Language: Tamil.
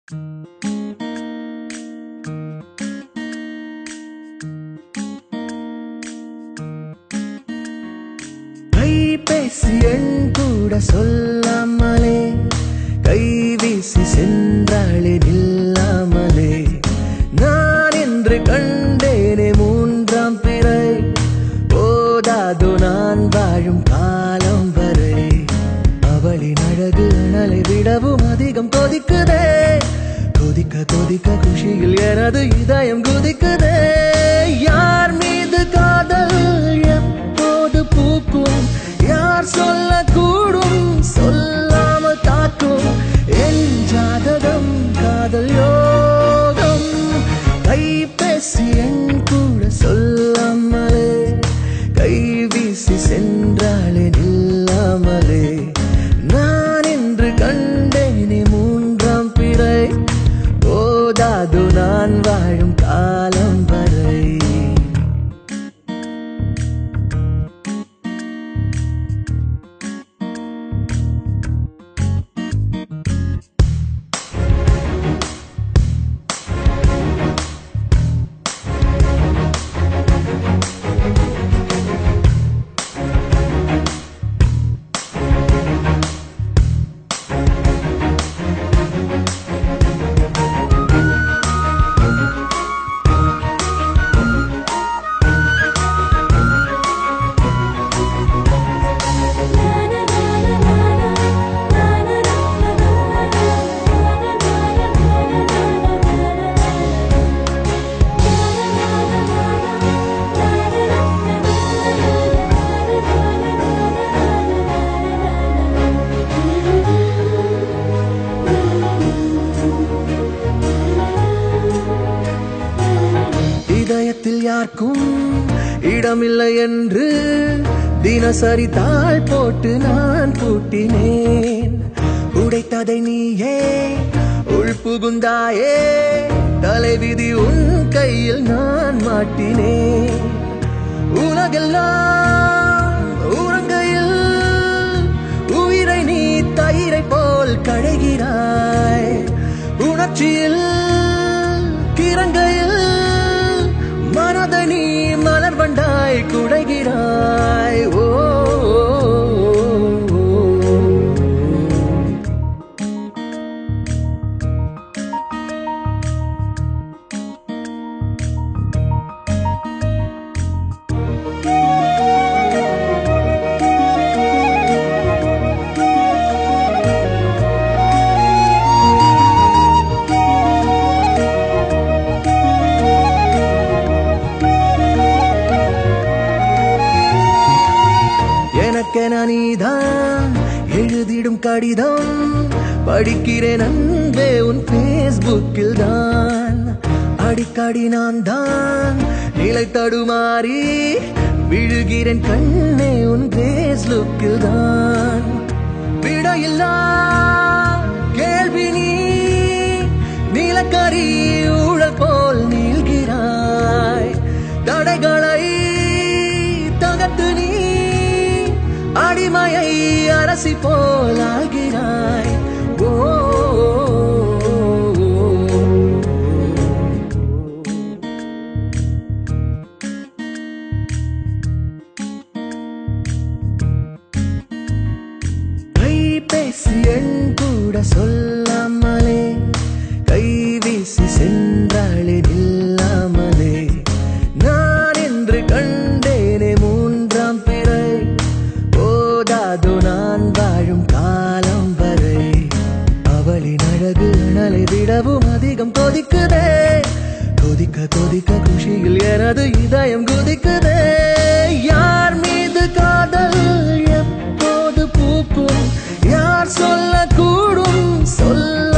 கைபேசி எண் கூட சொல்லாமலே கைவீசி சென்றாளே நில்லாமலே நான் என்று கண்டேனே மூன்றாம் பிறை போதாதோ நான் வாழும் காலம் வரை அவளின் அழகு அனலை விடவும் அதிகம் கொதிக்குதே கொதிக்க கொதிக்க குஷியில் எனது இதயம் குதிக்குதே யார் மீது காதல் எப்போது பூக்கும் யார் சொல்லக்கூடும் சொல்லாம தாக்கும் என் ஜாதகம் காதல் யோகம் கைபேசி என் கூட சொல்லாமலே கை வீசி சென்றாளே நில்லாமலே நான் என்று கண்டேனே மூன்றாம் பிறை போதாது நான் வாழும் காலம் வரை இதயத்தில் யாருக்கும் இடமில்லை என்று தினசரி தாள் போட்டு நான் பூட்டினேன் உடைத்ததை நீயே உள் புகுந்தாயே தலைவிதி உன் கையில் நான் மாட்டினேன் உலகெல்லாம் உறங்கையில் உயிரை நீ தயிரை போல் கடைகிறாய் உணர்ச்சியில் கிறங்கையில் மனதை நீ மலர் வண்டாய் குடைகிறாய் ஓ எனக்கென நீதான் எழுதிடும் கடிதம் படிக்கிறேன் அன்பே உன் பேஸ்புக்கில் தான் அடிக்கடி நான் தான் நிலை தடுமாறி விழுகிறேன் கண்ணே உன் பேஸ்புக்கில் தான் விடையில்லா கேள்வி நீ நிலக்கரி ஊழல் போல் நீள்கிறாய் தடைகளை தகர்த்து நீ அடிமையை அரசி போல் ஆகிறாய் ஓ கைபேசி எண் கூட சொல்லாமலே கை வீசி சென்றாளே நில்லாமலே நான் என்று கண்டேனே மூன்றாம் பிறை போதாதோ நான் வாழும் காலம் வரை அவளின் அழகு அனலை விடவும் அதிகம் கொதிக்குதே கொதிக்க கொதிக்க குஷியில் எனது இதயம் குதிக்குதே யார் மீது காதல் எப்போது பூக்கும் யார் சொல்லக்கூடும் சொல்ல